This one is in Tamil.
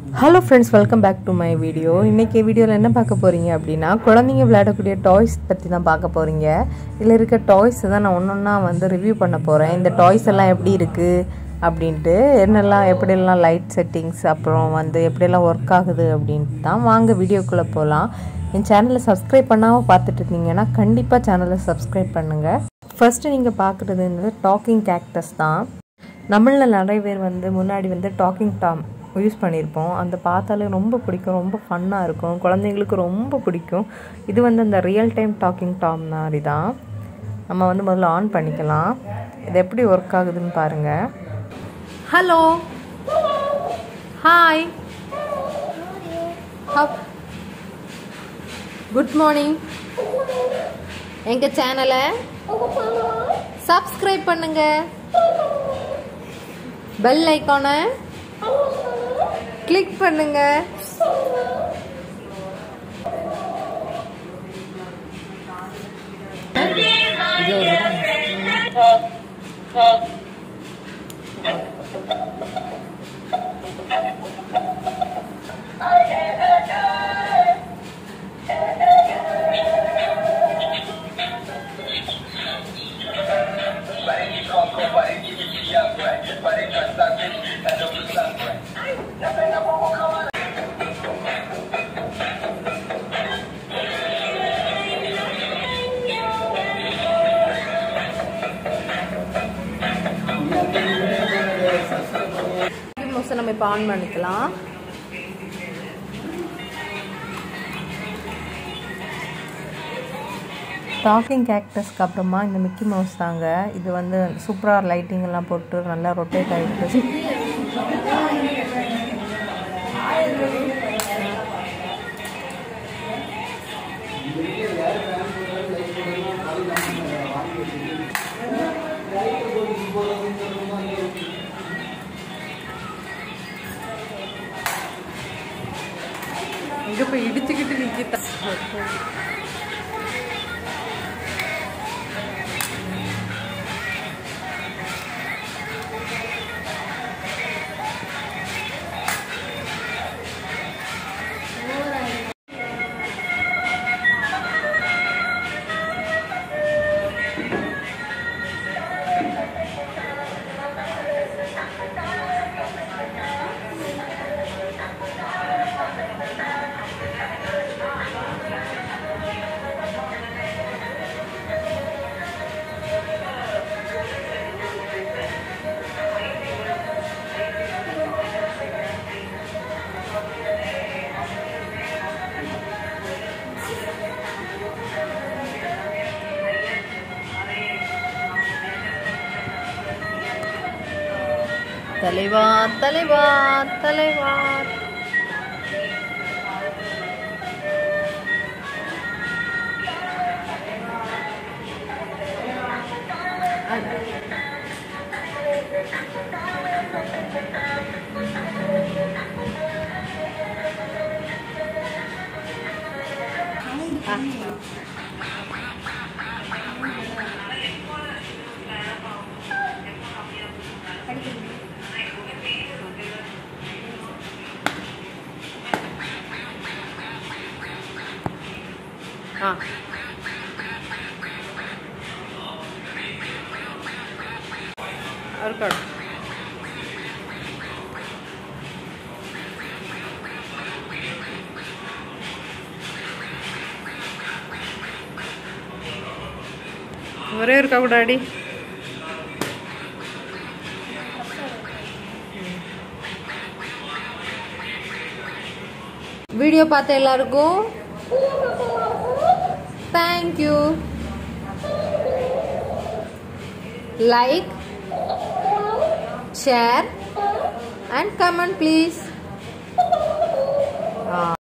hello friends welcome back to my video இன்றைக்கி வீடியோவில் என்ன பார்க்க போகிறீங்க அப்படின்னா குழந்தைங்க விளையாடக்கூடிய டாய்ஸ் பற்றி தான் பார்க்க போகிறீங்க இதில் இருக்க டாய்ஸ் தான் நான் ஒன்று ஒன்றா வந்து ரிவ்யூ பண்ண போகிறேன் இந்த டாய்ஸ் எல்லாம் எப்படி இருக்குது அப்படின்ட்டு என்னெல்லாம் எப்படியெல்லாம் லைட் செட்டிங்ஸ் அப்புறம் வந்து எப்படியெல்லாம் ஒர்க் ஆகுது அப்படின்ட்டு தான் வாங்க வீடியோக்குள்ளே போகலாம் என் சேனலை சப்ஸ்கிரைப் பண்ணாமல் பார்த்துட்டு இருந்தீங்கன்னா கண்டிப்பாக சேனலை சப்ஸ்கிரைப் பண்ணுங்கள் ஃபஸ்ட்டு நீங்கள் பார்க்குறது வந்து டாக்கிங் கேக்டஸ் தான் நம்மளில் நிறைய பேர் வந்து முன்னாடி வந்து டாக்கிங் டாம் யூஸ் பண்ணியிருப்போம் அந்த பார்த்தாலே ரொம்ப பிடிக்கும் ரொம்ப ஃபன்னாக இருக்கும் குழந்தைங்களுக்கு ரொம்ப பிடிக்கும் இது வந்து அந்த ரியல் டைம் டாக்கிங் டாம் மாதிரி தான் நம்ம வந்து முதல்ல ஆன் பண்ணிக்கலாம் இது எப்படி ஒர்க் ஆகுதுன்னு பாருங்கள் ஹலோ ஹாய் குட் மார்னிங் எங்கள் சேனலை சப்ஸ்கிரைப் பண்ணுங்க பெல் ஐக்கானை கிளிக் பண்ணுங்க மோஸ்ட் நம்ம இப்போ ஆன் பண்ணிக்கலாம் டாக்கிங் கேக்டஸ்க்கு அப்புறமா இந்த மிக்கி மவுஸ் தாங்க இது வந்து சூப்பராக லைட்டிங் எல்லாம் போட்டு நல்லா ரொட்டேட் ஆகிட்டு இங்கே போய் இடிச்சுக்கிட்டு நிற்கிட்ட தலைவா தலைவா தலைவா ஆ இருக்கட்டும் ஒரே இருக்கா கூடாடி வீடியோ பார்த்த எல்லாருக்கும் thank you like share and comment please